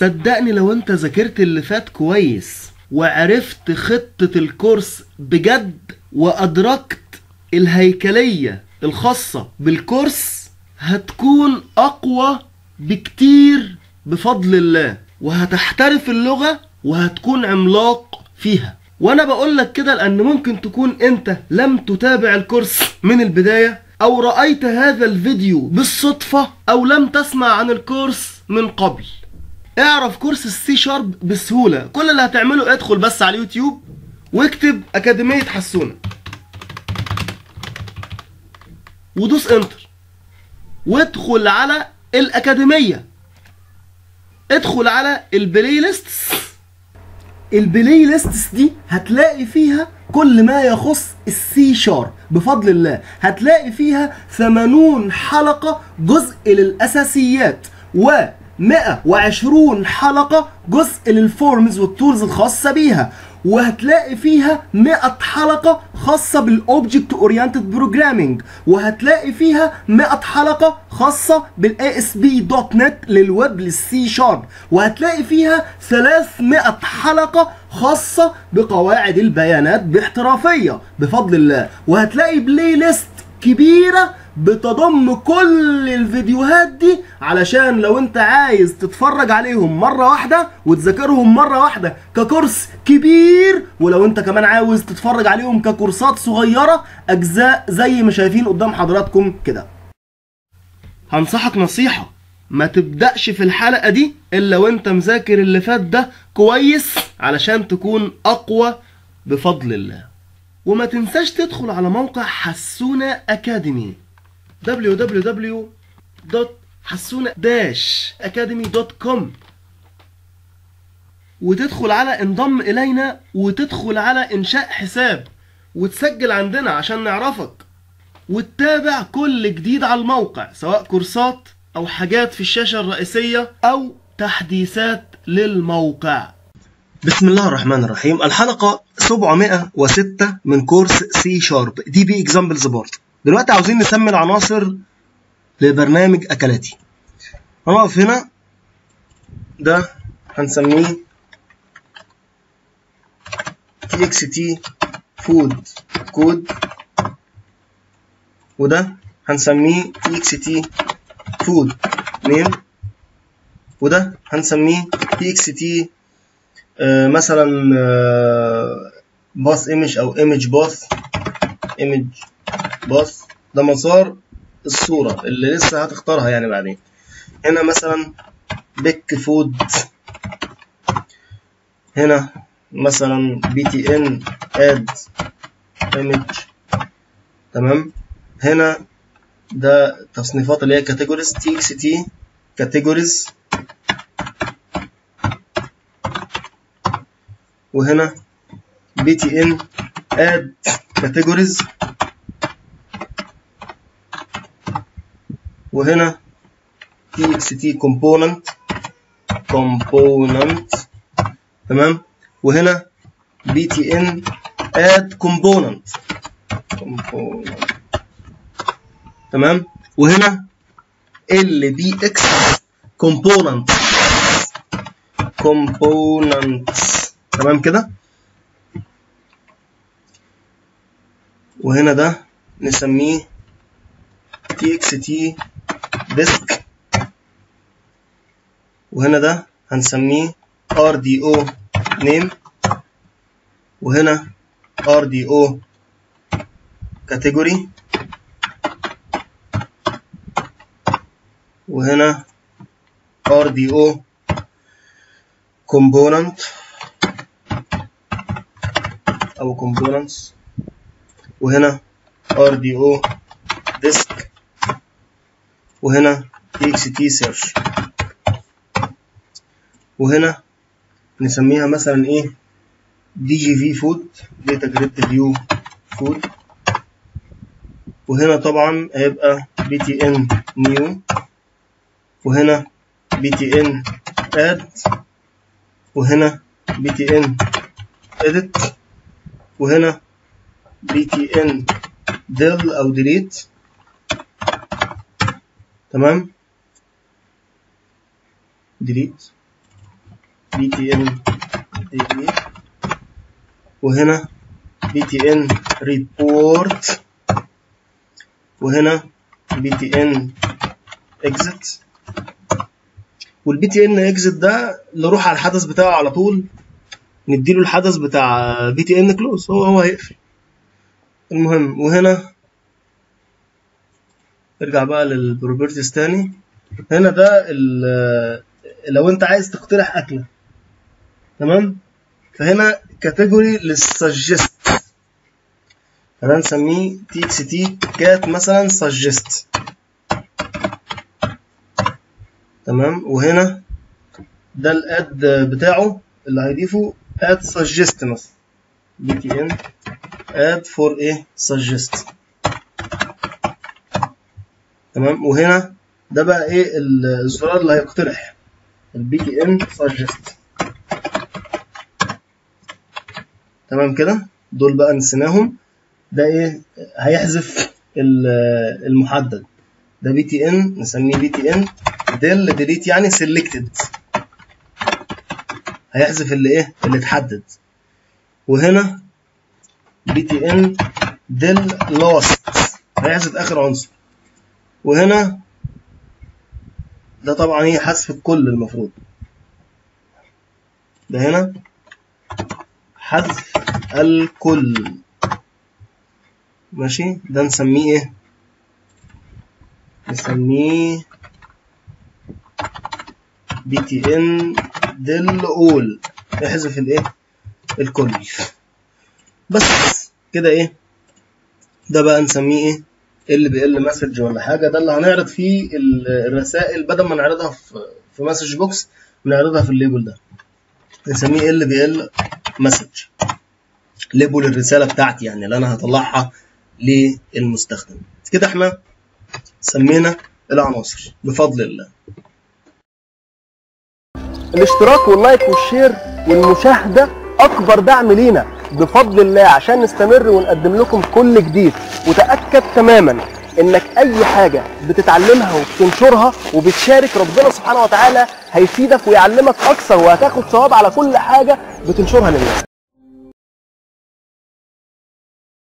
صدقني لو انت ذاكرت اللي فات كويس وعرفت خطة الكورس بجد وأدركت الهيكلية الخاصة بالكورس هتكون أقوى بكتير بفضل الله وهتحترف اللغة وهتكون عملاق فيها وانا بقول لك كده لان ممكن تكون انت لم تتابع الكورس من البداية او رأيت هذا الفيديو بالصدفة او لم تسمع عن الكورس من قبل اعرف كورس السي شارب بسهولة كل اللي هتعمله ادخل بس على اليوتيوب واكتب اكاديمية حسونة ودوس انتر وادخل على الاكاديمية ادخل على البلاي ليستس البلاي ليستس دي هتلاقي فيها كل ما يخص السي شارب بفضل الله هتلاقي فيها 80 حلقة جزء للأساسيات و 120 حلقة جزء للفورمز والتولز الخاصة بيها وهتلاقي فيها 100 حلقة خاصة بالاوبجكت اورينتد بروجرامينج وهتلاقي فيها 100 حلقة خاصة بالاي اس بي دوت نت للويب للسي شارب وهتلاقي فيها 300 حلقة خاصة بقواعد البيانات باحترافية بفضل الله وهتلاقي بلاي ليست كبيرة بتضم كل الفيديوهات دي علشان لو انت عايز تتفرج عليهم مرة واحدة وتذاكرهم مرة واحدة ككورس كبير ولو انت كمان عاوز تتفرج عليهم ككورسات صغيرة اجزاء زي ما شايفين قدام حضراتكم كده هنصحك نصيحة ما تبدأش في الحلقة دي الا وانت مذاكر اللي فات ده كويس علشان تكون اقوى بفضل الله وما تنساش تدخل على موقع حسونة أكاديمي www.حسونة-academy.com وتدخل على انضم إلينا وتدخل على إنشاء حساب وتسجل عندنا عشان نعرفك وتتابع كل جديد على الموقع سواء كورسات أو حاجات في الشاشة الرئيسية أو تحديثات للموقع بسم الله الرحمن الرحيم الحلقة 706 من كورس سي شارب دي بي اكزامبلز بورد دلوقتي عاوزين نسمي العناصر لبرنامج اكلاتي هنقف هنا ده هنسميه تي اكس تي فود كود وده هنسميه تي اكس تي فود نيم وده هنسميه تي اكس تي آه مثلا آه باث ايمج او ايمج باث ايمج باث ده مسار الصورة اللي لسه هتختارها يعني بعدين هنا مثلا بيك فود هنا مثلا بي تي ان اد ايمج تمام هنا ده تصنيفات اللي هي كاتيجوريز تي اكس تي كاتيجوريز وهنا بي تي ان اد كاتيجوريز وهنا تي اكس تي كومبوننت كومبوننت تمام وهنا بي تي ان اد كومبوننت كومبوننت تمام وهنا ال بي اكس كومبوننت كومبوننت تمام كده وهنا ده نسميه تي اكس تي ديسك وهنا ده هنسميه ار دي او نيم وهنا ار دي او كاتيجوري وهنا ار دي او كومبوننت او components وهنا RDO disk وهنا TXT search وهنا نسميها مثلا ايه DGV food data grid view food وهنا طبعا هيبقى BTN new وهنا BTN add وهنا BTN edit وهنا btn del او delete تمام delete بي تي ان ديلي وهنا بي تي ان ريبورت وهنا بي تي ان اكزت والبي تي ان اكزت ده نروح على الحدث بتاعه على طول نديله الحدث بتاع بي تي ان كلوز هو هو هيقفل المهم وهنا ارجع بقى للبروبرتيز تاني هنا ده ال- لو انت عايز تقترح اكله تمام فهنا كاتيجوري للسجست فده نسميه تي اكس تي كات مثلا سجست تمام وهنا ده الاد بتاعه اللي هيضيفه اد سجست مثلا بي تي ان اد فور ايه سجست تمام وهنا ده بقى ايه الزرار اللي هيقترح البي تي ان سجست تمام كده دول بقى نسيناهم ده ايه هيحذف ال- المحدد ده بي تي ان نسميه بي تي ان ديل ديليت يعني سيلكتد هيحذف اللي ايه اللي اتحدد وهنا بي تي ان ديل لوست هيحذف اخر عنصر وهنا ده طبعا هي حذف الكل المفروض ده هنا حذف الكل ماشي ده نسميه ايه نسميه بي تي ان ديل اول احذف الايه الكل بس كده ايه ده بقى نسميه ايه ال بي ال مسج ولا حاجه ده اللي هنعرض فيه ال- الرسائل بدل ما نعرضها في في مسج بوكس نعرضها في الليبل ده نسميه ال بي ال مسج ليبل الرساله بتاعتي يعني اللي انا هطلعها للمستخدم كده احنا سمينا العناصر بفضل الله الاشتراك واللايك والشير والمشاهدة أكبر دعم لينا بفضل الله عشان نستمر ونقدم لكم كل جديد وتأكد تماما إنك أي حاجة بتتعلمها وبتنشرها وبتشارك ربنا سبحانه وتعالى هيفيدك ويعلمك أكثر وهتاخد ثواب على كل حاجة بتنشرها للناس